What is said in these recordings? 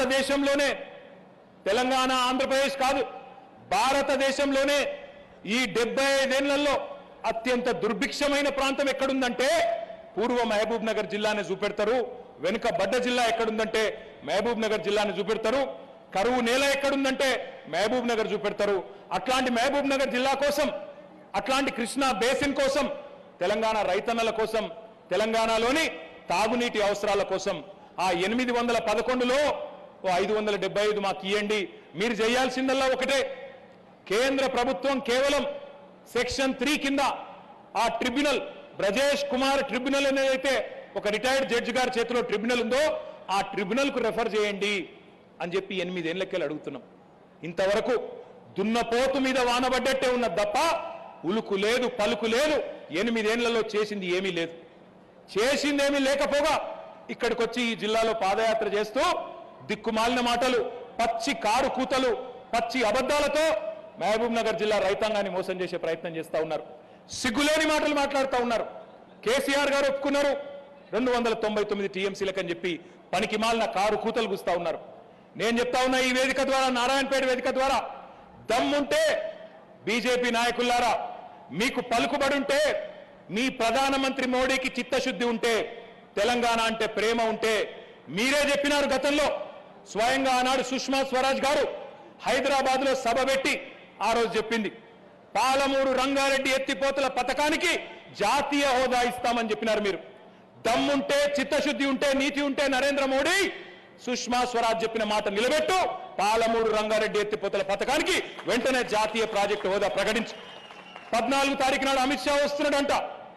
భారతదేశంలోనే తెలంగాణ ఆంధ్రప్రదేశ్ కాదు భారతదేశంలోనే ఈ డెబ్బై ఐదేళ్లలో అత్యంత దుర్భిక్షమైన ప్రాంతం ఎక్కడుందంటే పూర్వ మహబూబ్ నగర్ జిల్లాని చూపెడతారు వెనుక బడ్డ జిల్లా ఎక్కడుందంటే మహబూబ్ నగర్ జిల్లాని చూపెడతారు కరువు నేల ఎక్కడుందంటే మహబూబ్ నగర్ చూపెడతారు అట్లాంటి మహబూబ్ నగర్ జిల్లా కోసం అట్లాంటి కృష్ణా బేసిన్ కోసం తెలంగాణ రైతన్నల కోసం తెలంగాణలోని తాగునీటి అవసరాల కోసం ఆ ఎనిమిది వందల పదకొండులో ఓ ఐదు వందల డెబ్బై ఐదు మాకు ఇవ్వండి మీరు చేయాల్సిందల్లా ఒకటే కేంద్ర ప్రభుత్వం కేవలం సెక్షన్ త్రీ కింద ఆ ట్రిబ్యునల్ బ్రజేష్ కుమార్ ట్రిబ్యునల్ అనేది ఒక రిటైర్డ్ జడ్జి గారి చేతిలో ట్రిబ్యునల్ ఉందో ఆ ట్రిబ్యునల్ కు రెఫర్ చేయండి అని చెప్పి ఎనిమిదేళ్లకెళ్ళి అడుగుతున్నాం ఇంతవరకు దున్నపోతు మీద వానబడ్డట్టే ఉన్నది తప్ప ఉలుకు లేదు పలుకు లేదు ఎనిమిదేళ్లలో చేసింది ఏమీ లేదు చేసిందేమీ లేకపోగా ఇక్కడికి వచ్చి ఈ జిల్లాలో పాదయాత్ర చేస్తూ దిక్కుమాలిన మాటలు పచ్చి కారు కూతలు పచ్చి అబద్ధాలతో మహబూబ్ నగర్ జిల్లా రైతాంగాన్ని మోసం చేసే ప్రయత్నం చేస్తా ఉన్నారు సిగ్గులేని మాటలు మాట్లాడుతూ ఉన్నారు కేసీఆర్ గారు ఒప్పుకున్నారు రెండు వందల తొంభై తొమ్మిది టీఎంసీలకు అని చెప్పి పనికి మాలిన కారు కూతలు గుస్తా ఉన్నారు నేను చెప్తా ఉన్నా ఈ వేదిక ద్వారా నారాయణపేట వేదిక ద్వారా దమ్ముంటే బీజేపీ నాయకులారా మీకు పలుకుబడి ఉంటే మీ ప్రధానమంత్రి మోడీకి చిత్తశుద్ధి ఉంటే తెలంగాణ అంటే ప్రేమ ఉంటే మీరే చెప్పినారు గతంలో స్వయంగా ఆనాడు సుష్మా స్వరాజ్ గారు హైదరాబాద్ లో సభ పెట్టి ఆ రోజు చెప్పింది పాలమూరు రంగారెడ్డి ఎత్తిపోతల పథకానికి జాతీయ హోదా ఇస్తామని చెప్పినారు మీరు దమ్ముంటే చిత్తశుద్ధి ఉంటే నీతి ఉంటే నరేంద్ర మోడీ సుష్మా స్వరాజ్ చెప్పిన మాట నిలబెట్టు పాలమూరు రంగారెడ్డి ఎత్తిపోతల పథకానికి వెంటనే జాతీయ ప్రాజెక్టు హోదా ప్రకటించు పద్నాలుగు తారీఖు నాడు అమిత్ షా వస్తున్నాడంట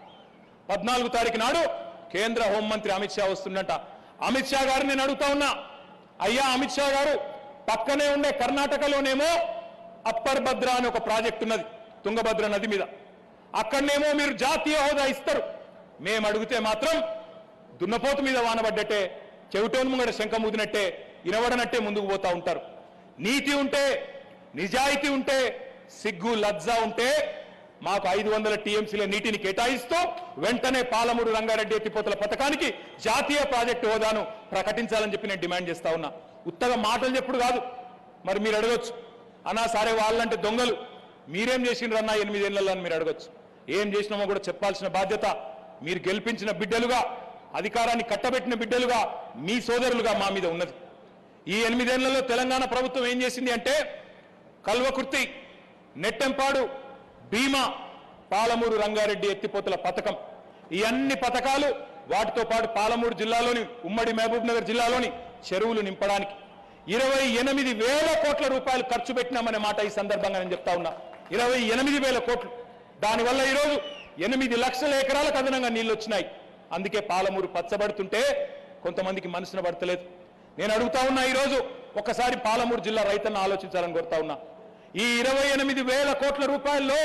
పద్నాలుగు తారీఖు నాడు కేంద్ర హోంమంత్రి అమిత్ షా వస్తుండంట అమిత్ షా గారిని నేను అడుగుతా ఉన్నా అయ్యా అమిత్ షా గారు పక్కనే ఉండే కర్ణాటకలోనేమో అప్పర్ భద్ర అని ఒక ప్రాజెక్ట్ ఉన్నది తుంగభద్ర నది మీద అక్కడనేమో మీరు జాతీయ హోదా ఇస్తారు మేము అడిగితే మాత్రం దున్నపోతు మీద వానబడ్డట్టే చెవిటోను ముంగడ శంఖ ముదినట్టే ఇనవడనట్టే ముందుకు పోతా ఉంటారు నీతి ఉంటే నిజాయితీ ఉంటే సిగ్గు లజ్జ ఉంటే మాకు ఐదు వందల టీఎంసీల నీటిని కేటాయిస్తూ వెంటనే పాలమూరు రంగారెడ్డి ఎత్తిపోతల పథకానికి జాతీయ ప్రాజెక్టు హోదాను ప్రకటించాలని చెప్పి నేను డిమాండ్ చేస్తా ఉన్నా ఉత్తగా మాటలు చెప్పుడు కాదు మరి మీరు అడగొచ్చు అన్నా సరే వాళ్ళంటే దొంగలు మీరేం చేసిండ్రన్నా ఎనిమిదేళ్లలో అని మీరు అడగొచ్చు ఏం చేసినామో కూడా చెప్పాల్సిన బాధ్యత మీరు గెలిపించిన బిడ్డలుగా అధికారాన్ని కట్టబెట్టిన బిడ్డలుగా మీ సోదరులుగా మా మీద ఉన్నది ఈ ఎనిమిదేళ్లలో తెలంగాణ ప్రభుత్వం ఏం చేసింది అంటే కల్వకుర్తి నెట్టెంపాడు భీమా పాలమూరు రంగారెడ్డి ఎత్తిపోతల పథకం ఈ అన్ని పథకాలు వాటితో పాటు పాలమూరు జిల్లాలోని ఉమ్మడి మహబూబ్ నగర్ జిల్లాలోని చెరువులు నింపడానికి ఇరవై ఎనిమిది వేల కోట్ల రూపాయలు ఖర్చు పెట్టినామనే మాట ఈ సందర్భంగా నేను చెప్తా ఉన్నా ఇరవై ఎనిమిది వేల కోట్లు దానివల్ల ఈరోజు ఎనిమిది లక్షల ఎకరాలకు అదనంగా నీళ్లు వచ్చినాయి అందుకే పాలమూరు పచ్చబడుతుంటే కొంతమందికి మనసున పడతలేదు నేను అడుగుతా ఉన్నా ఈరోజు ఒకసారి పాలమూరు జిల్లా రైతన్న ఆలోచించాలని కోరుతా ఉన్నా ఈ ఇరవై ఎనిమిది వేల కోట్ల రూపాయల్లో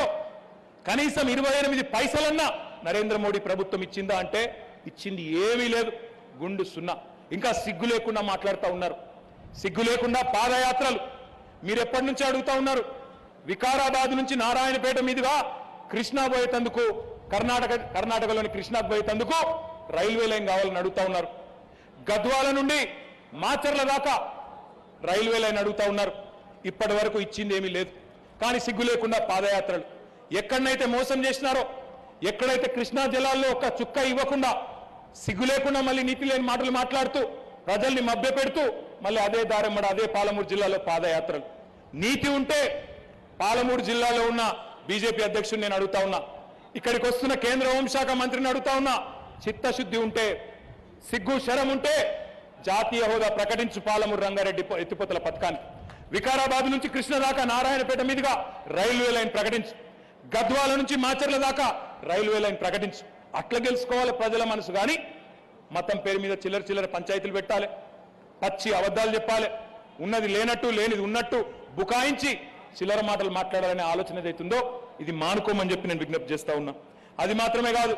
కనీసం ఇరవై ఎనిమిది పైసలన్నా నరేంద్ర మోడీ ప్రభుత్వం ఇచ్చిందా అంటే ఇచ్చింది ఏమీ లేదు గుండు సున్నా ఇంకా సిగ్గు లేకుండా మాట్లాడుతూ ఉన్నారు సిగ్గు లేకుండా పాదయాత్రలు మీరు ఎప్పటి నుంచి అడుగుతా ఉన్నారు వికారాబాద్ నుంచి నారాయణపేట మీదుగా కృష్ణా పోయేటందుకు కర్ణాటక కర్ణాటకలోని కృష్ణాకు పోయేటందుకు రైల్వే లైన్ కావాలని అడుగుతా ఉన్నారు గద్వాల నుండి మాచర్ల దాకా రైల్వే లైన్ అడుగుతా ఉన్నారు ఇప్పటి వరకు ఇచ్చింది ఏమీ లేదు కానీ సిగ్గు లేకుండా పాదయాత్రలు ఎక్కడనైతే మోసం చేసినారో ఎక్కడైతే కృష్ణా జలాల్లో ఒక చుక్క ఇవ్వకుండా సిగ్గు లేకుండా మళ్ళీ నీతి లేని మాటలు మాట్లాడుతూ ప్రజల్ని మభ్యపెడుతూ మళ్ళీ అదే దారెమ్మడ అదే పాలమూరు జిల్లాలో పాదయాత్రలు నీతి ఉంటే పాలమూరు జిల్లాలో ఉన్న బీజేపీ అధ్యక్షుడిని నేను అడుగుతా ఉన్నా ఇక్కడికి వస్తున్న కేంద్ర హోంశాఖ మంత్రిని అడుగుతా ఉన్నా చిత్తశుద్ధి ఉంటే సిగ్గు శరం ఉంటే జాతీయ హోదా ప్రకటించు పాలమూరు రంగారెడ్డి ప- ఎత్తిపోతల పథకాన్ని వికారాబాద్ నుంచి కృష్ణ దాకా నారాయణపేట మీదుగా రైల్వే లైన్ ప్రకటించు గద్వాల నుంచి మాచర్ల దాకా రైల్వే లైన్ ప్రకటించు అట్లా గెలుచుకోవాలి ప్రజల మనసు కానీ మతం పేరు మీద చిల్లర చిల్లర పంచాయతీలు పెట్టాలి పచ్చి అబద్ధాలు చెప్పాలి ఉన్నది లేనట్టు లేనిది ఉన్నట్టు బుకాయించి చిల్లర మాటలు మాట్లాడాలనే ఆలోచన ఏదైతుందో ఇది మానుకోమని చెప్పి నేను విజ్ఞప్తి చేస్తా ఉన్నా అది మాత్రమే కాదు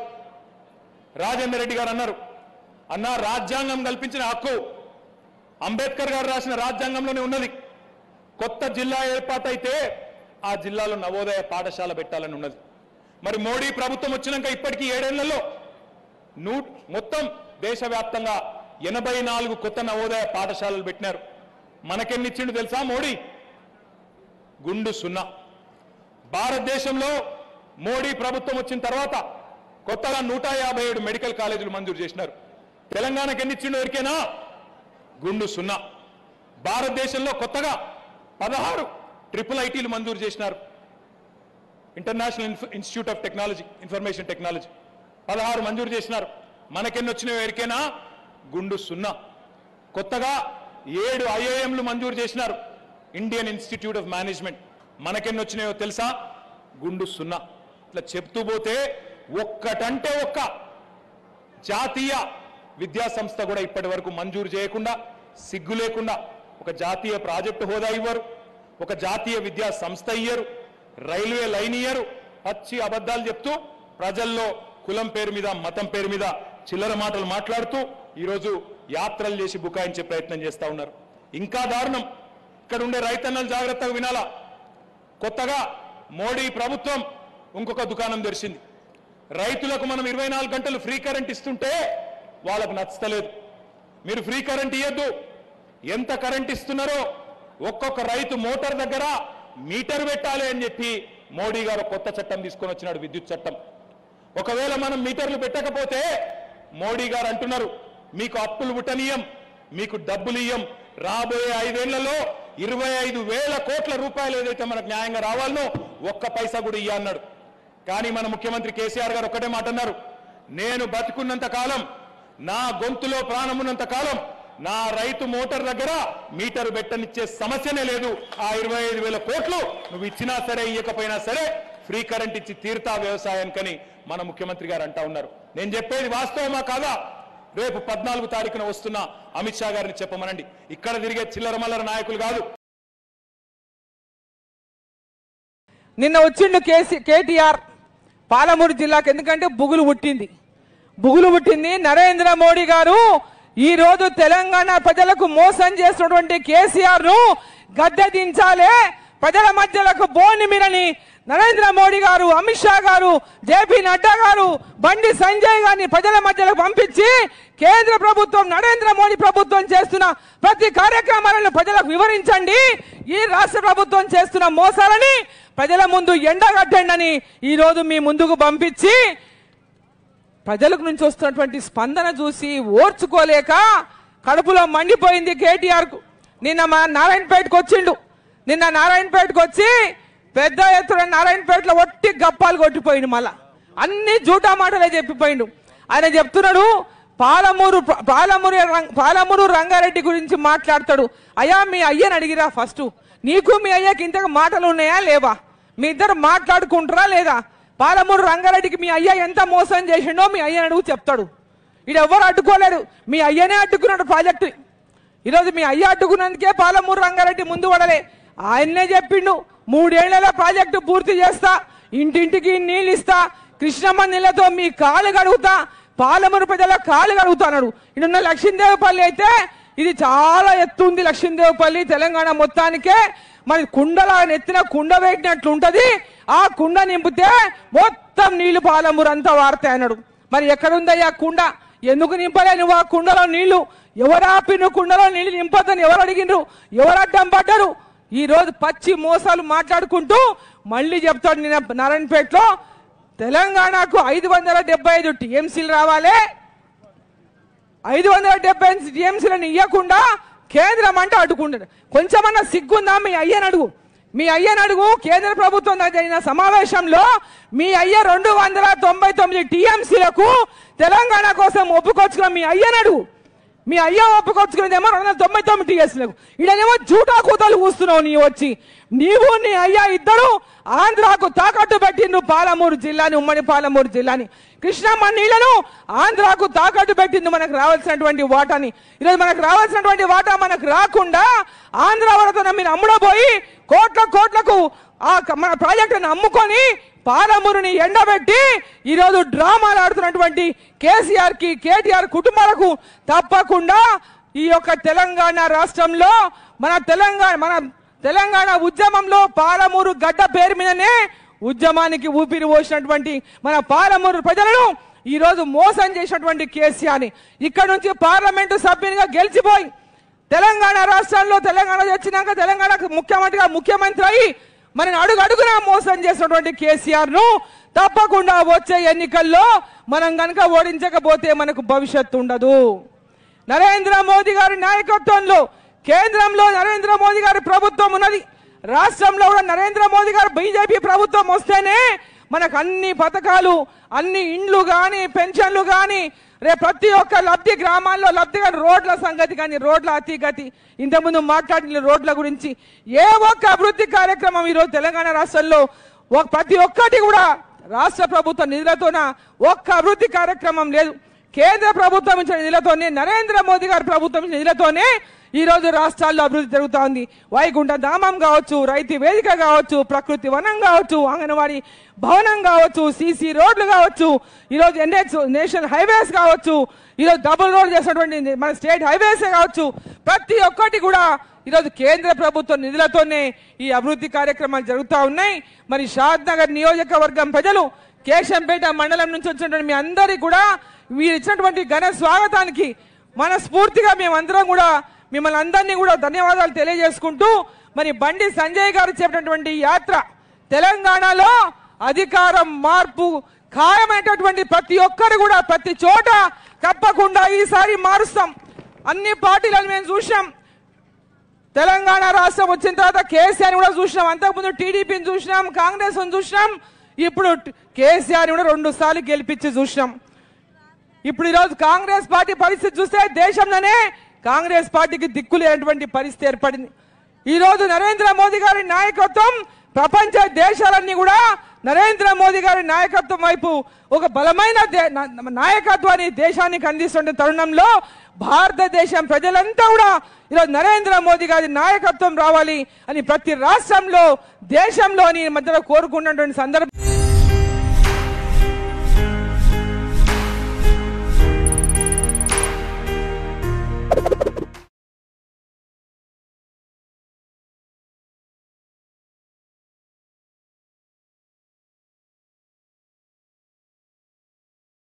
రాజేందర్ రెడ్డి గారు అన్నారు అన్నా రాజ్యాంగం కల్పించిన హక్కు అంబేద్కర్ గారు రాసిన రాజ్యాంగంలోనే ఉన్నది కొత్త జిల్లా ఏర్పాటైతే ఆ జిల్లాలో నవోదయ పాఠశాల పెట్టాలని ఉన్నది మరి మోడీ ప్రభుత్వం వచ్చినాక ఇప్పటికీ ఏడేళ్లలో నూ మొత్తం దేశవ్యాప్తంగా ఎనభై నాలుగు కొత్త నవోదయ పాఠశాలలు పెట్టినారు మనకెన్నిచ్చిండు తెలుసా మోడీ గుండు సున్నా భారతదేశంలో మోడీ ప్రభుత్వం వచ్చిన తర్వాత కొత్తగా నూట యాభై ఏడు మెడికల్ కాలేజీలు మంజూరు చేసినారు తెలంగాణకి ఎన్నిచ్చిండు ఎవరికైనా గుండు సున్నా భారతదేశంలో కొత్తగా పదహారు ట్రిపుల్ ఐటీలు మంజూరు చేసినారు ఇంటర్నేషనల్ ఇన్ఫ- institute of technology information technology పదహారు మంజూరు చేసినారు మనకెన్ని వచ్చినాయో ఎరికేనా గుండు సున్నా కొత్తగా ఏడు ఐఐఎంలు మంజూరు చేసినారు ఇండియన్ ఇన్స్టిట్యూట్ ఆఫ్ మేనేజ్మెంట్ మనకెన్ని వచ్చినాయో తెలుసా గుండు సున్నా ఇట్లా చెప్తూ పోతే ఒక్కటంటే ఒక్క జాతీయ విద్యా సంస్థ కూడా ఇప్పటి వరకు మంజూరు చేయకుండా సిగ్గు లేకుండా ఒక జాతీయ ప్రాజెక్టు హోదా ఇవ్వరు ఒక జాతీయ విద్యా సంస్థ ఇయ్యరు రైల్వే లైన్ ఇయ్యరు పచ్చి అబద్ధాలు చెప్తూ ప్రజల్లో కులం పేరు మీద మతం పేరు మీద చిల్లర మాటలు మాట్లాడుతూ ఈరోజు యాత్రలు చేసి బుకాయించే ప్రయత్నం చేస్తా ఉన్నారు ఇంకా దారుణం ఇక్కడ ఉండే రైతన్నలు జాగ్రత్తగా వినాలా కొత్తగా మోడీ ప్రభుత్వం ఇంకొక దుకాణం తెరిచింది రైతులకు మనం ఇరవై నాలుగు గంటలు ఫ్రీ కరెంట్ ఇస్తుంటే వాళ్ళకు నచ్చలేదు మీరు ఫ్రీ కరెంట్ ఇవ్వద్దు ఎంత కరెంట్ ఇస్తున్నారో ఒక్కొక్క రైతు మోటార్ దగ్గర మీటర్ పెట్టాలి అని చెప్పి మోడీ గారు కొత్త చట్టం తీసుకొని వచ్చినాడు విద్యుత్ చట్టం ఒకవేళ మనం మీటర్లు పెట్టకపోతే మోడీ గారు అంటున్నారు మీకు అప్పులు పుట్టనీయం మీకు డబ్బులు ఇయ్యం రాబోయే ఐదేళ్లలో ఇరవై ఐదు వేల కోట్ల రూపాయలు ఏదైతే మనకు న్యాయంగా రావాలనో ఒక్క పైసా కూడా ఇయ్య అన్నాడు కానీ మన ముఖ్యమంత్రి కేసీఆర్ గారు ఒకటే మాట అన్నారు నేను బతుకున్నంత కాలం నా గొంతులో ప్రాణమున్నంత కాలం నా రైతు మోటార్ దగ్గర మీటర్ పెట్టనిచ్చే సమస్యనే లేదు ఆ ఇరవై ఐదు వేల కోట్లు నువ్వు ఇచ్చినా సరే ఇయ్యకపోయినా సరే ఫ్రీ కరెంట్ ఇచ్చి తీరుతా వ్యవసాయానికని మన ముఖ్యమంత్రి గారు అంటా ఉన్నారు నేను చెప్పేది వాస్తవమా కాదా రేపు పద్నాలుగు తారీఖున వస్తున్న అమిత్ షా గారిని చెప్పమనండి ఇక్కడ తిరిగే చిల్లర మల్లర నాయకులు కాదు నిన్న వచ్చిండు కేసీ కేటీఆర్ పాలమూరు జిల్లాకు ఎందుకంటే బుగులు పుట్టింది బుగులు పుట్టింది నరేంద్ర మోడీ గారు ఈ రోజు తెలంగాణ ప్రజలకు మోసం చేస్తున్నటువంటి కేసీఆర్ ను గద్దె దించాలే ప్రజల మధ్యలకు బోని మీరని నరేంద్ర మోడీ గారు అమిత్ షా గారు జేపీ నడ్డా గారు బండి సంజయ్ గారిని ప్రజల మధ్యలకు పంపించి కేంద్ర ప్రభుత్వం నరేంద్ర మోడీ ప్రభుత్వం చేస్తున్న ప్రతి కార్యక్రమాలను ప్రజలకు వివరించండి ఈ రాష్ట్ర ప్రభుత్వం చేస్తున్న మోసాలని ప్రజల ముందు ఎండగట్టండి అని ఈ రోజు మీ ముందుకు పంపించి ప్రజలకు నుంచి వస్తున్నటువంటి స్పందన చూసి ఓర్చుకోలేక కడుపులో మండిపోయింది కేటీఆర్ కు నిన్న మా నారాయణపేటకు వచ్చిండు నిన్న నారాయణపేటకు వచ్చి పెద్ద ఎత్తున నారాయణపేటలో ఒట్టి గప్పాలు కొట్టిపోయిండు మళ్ళా అన్ని జూటా మాటలే చెప్పిపోయిండు ఆయన చెప్తున్నాడు పాలమూరు పాలమూరు రం- పాలమూరు రంగారెడ్డి గురించి మాట్లాడతాడు అయ్యా మీ అయ్యని అడిగిరా ఫస్ట్ నీకు మీ అయ్యకి ఇంతకు మాటలు ఉన్నాయా లేవా మీ ఇద్దరు మాట్లాడుకుంటారా లేదా పాలమూరు రంగారెడ్డికి మీ అయ్య ఎంత మోసం చేసిండో మీ అయ్యని అడుగు చెప్తాడు ఇది ఎవరు అడ్డుకోలేడు మీ అయ్యనే అడ్డుకున్నాడు ప్రాజెక్టు ఈరోజు మీ అయ్య అడ్డుకున్నందుకే పాలమూరు రంగారెడ్డి ముందు పడలే ఆయన్నే చెప్పిండు మూడేళ్లలో ప్రాజెక్టు పూర్తి చేస్తా ఇంటింటికి నీళ్ళు ఇస్తా కృష్ణమ్మ నీళ్ళతో మీ కాలు కడుగుతా పాలమూరు ప్రజల కాలు కడుగుతాడు ఇడున్న లక్ష్మీదేవపల్లి అయితే ఇది చాలా ఎత్తు ఉంది లక్ష్మీదేవపల్లి తెలంగాణ మొత్తానికే మరి కుండల నెత్తిన కుండ వేటినట్లు ఉంటది ఆ కుండ నింపితే మొత్తం నీళ్లు పాలమూరు అంతా వాడతాయి అన్నాడు మరి ఎక్కడుందయ్యా కుండ ఎందుకు నింపలే నువ్వు ఆ కుండలో నీళ్లు ఎవరు ఆపిన కుండలో నీళ్లు నింపొద్దని ఎవరు అడిగినరు ఎవరు అడ్డం పడ్డారు ఈ రోజు పచ్చి మోసాలు మాట్లాడుకుంటూ మళ్ళీ చెప్తాడు నిన్న నారాయణపేటలో తెలంగాణకు ఐదు వందల డెబ్బై ఐదు టీఎంసీలు రావాలి ఐదు వందల డెబ్బై టీఎంసీలను ఇవ్వకుండా కేంద్రం అంటే అడ్డుకుంటాడు కొంచెమన్నా సిగ్గుందా మీ అయ్యని అడుగు మీ అయ్యని అడుగు కేంద్ర ప్రభుత్వం దగ్గర జరిగిన సమావేశంలో మీ అయ్య రెండు వందల తొంభై తొమ్మిది టీఎంసీలకు తెలంగాణ కోసం ఒప్పుకొచ్చుకున్న మీ అయ్యని అడుగు మీ అయ్య ఒప్పుకొచ్చుకునేదేమో రెండు వందల తొంభై తొమ్మిది టీఎస్లకు ఇడనేమో జూటా కూతలు కూస్తున్నావు నీ వచ్చి నీవు నీ అయ్యా ఇద్దరు ఆంధ్రాకు తాకట్టు పెట్టిండ్రు పాలమూరు జిల్లాని ఉమ్మడి పాలమూరు జిల్లాని కృష్ణమ్మ నీళ్లను ఆంధ్రాకు తాకట్టు పెట్టింది మనకు రావాల్సినటువంటి వాటాని ఈరోజు మనకు రావాల్సినటువంటి వాటా మనకు రాకుండా ఆంధ్ర వరద మీరు అమ్ముడపోయి కోట్ల కోట్లకు ఆ క- మన ప్రాజెక్టును అమ్ముకొని పాలమూరుని ఎండబెట్టి ఈరోజు డ్రామాలు ఆడుతున్నటువంటి కేసీఆర్ కి కేటీఆర్ కుటుంబాలకు తప్పకుండా ఈ యొక్క తెలంగాణ రాష్ట్రంలో మన తెలంగాణ మన తెలంగాణ ఉద్యమంలో పాలమూరు గడ్డ పేరు మీదనే ఉద్యమానికి ఊపిరి పోసినటువంటి మన పాలమూరు ప్రజలను ఈ రోజు మోసం చేసినటువంటి కేసీఆర్ ని ఇక్కడ నుంచి పార్లమెంటు సభ్యునిగా గెలిచిపోయి తెలంగాణ రాష్ట్రంలో తెలంగాణ వచ్చినాక తెలంగాణ ముఖ్యమంత్రిగా ముఖ్యమంత్రి అయి మరి అడుగు అడుగునా మోసం చేసినటువంటి కేసీఆర్ ను తప్పకుండా వచ్చే ఎన్నికల్లో మనం గనక ఓడించకపోతే మనకు భవిష్యత్తు ఉండదు నరేంద్ర మోదీ గారి నాయకత్వంలో కేంద్రంలో నరేంద్ర మోదీ గారి ప్రభుత్వం ఉన్నది రాష్ట్రంలో కూడా నరేంద్ర మోదీ గారు బీజేపీ ప్రభుత్వం వస్తేనే మనకు అన్ని పథకాలు అన్ని ఇండ్లు కానీ పెన్షన్లు కానీ రేపు ప్రతి ఒక్క లబ్ధి గ్రామాల్లో లబ్ధి కానీ రోడ్ల సంగతి కానీ రోడ్ల అతిగతి ఇంతకుముందు మాట్లాడిన రోడ్ల గురించి ఏ ఒక్క అభివృద్ధి కార్యక్రమం ఈరోజు తెలంగాణ రాష్ట్రంలో ఒక- ప్రతి ఒక్కటి కూడా రాష్ట్ర ప్రభుత్వ నిధులతోన ఒక్క అభివృద్ధి కార్యక్రమం లేదు కేంద్ర ప్రభుత్వం ఇచ్చిన నిధులతోనే నరేంద్ర మోదీ గారి ప్రభుత్వం ఇచ్చిన నిధులతోనే ఈ రోజు రాష్ట్రాల్లో అభివృద్ధి జరుగుతా ఉంది వైకుంఠ ధామం కావచ్చు రైతు వేదిక కావచ్చు ప్రకృతి వనం కావచ్చు అంగన్వాడీ భవనం కావచ్చు సీసీ రోడ్లు కావచ్చు ఈరోజు ఎన్హెచ్ నేషనల్ హైవేస్ కావచ్చు ఈరోజు డబుల్ రోడ్ చేసినటువంటి మన స్టేట్ హైవేస్ కావచ్చు ప్రతి ఒక్కటి కూడా ఈరోజు కేంద్ర ప్రభుత్వ నిధులతోనే ఈ అభివృద్ధి కార్యక్రమాలు జరుగుతూ ఉన్నాయి మరి షాద్ నగర్ నియోజకవర్గం ప్రజలు కేశంపేట మండలం నుంచి వచ్చినటువంటి మీ అందరికీ కూడా మీరు ఇచ్చినటువంటి ఘన స్వాగతానికి మనస్ఫూర్తిగా మేమందరం కూడా మిమ్మల్ని అందరినీ కూడా ధన్యవాదాలు తెలియజేసుకుంటూ మరి బండి సంజయ్ గారు చెప్పినటువంటి ఈ యాత్ర తెలంగాణలో అధికారం మార్పు ఖాయమైనటువంటి ప్రతి ఒక్కరు కూడా ప్రతి చోట తప్పకుండా ఈసారి మారుస్తాం అన్ని పార్టీలను మేము చూసాం తెలంగాణ రాష్ట్రం వచ్చిన తర్వాత కేసీఆర్ కూడా చూసినాం అంతకుముందు టీడీపీని చూసినాం కాంగ్రెస్ చూసినాం ఇప్పుడు కేసీఆర్ కూడా రెండు సార్లు గెలిపించి చూసినాం ఇప్పుడు ఈరోజు కాంగ్రెస్ పార్టీ పరిస్థితి చూస్తే దేశంలోనే కాంగ్రెస్ పార్టీకి దిక్కు లేనటువంటి పరిస్థితి ఏర్పడింది ఈ రోజు నరేంద్ర మోదీ గారి నాయకత్వం ప్రపంచ దేశాలన్నీ కూడా నరేంద్ర మోదీ గారి నాయకత్వం వైపు ఒక బలమైన దే- నా- నాయకత్వాన్ని దేశానికి అందిస్తున్న తరుణంలో భారతదేశం ప్రజలంతా కూడా ఈరోజు నరేంద్ర మోదీ గారి నాయకత్వం రావాలి అని ప్రతి రాష్ట్రంలో దేశంలోని మధ్యలో కోరుకున్నటువంటి సందర్భం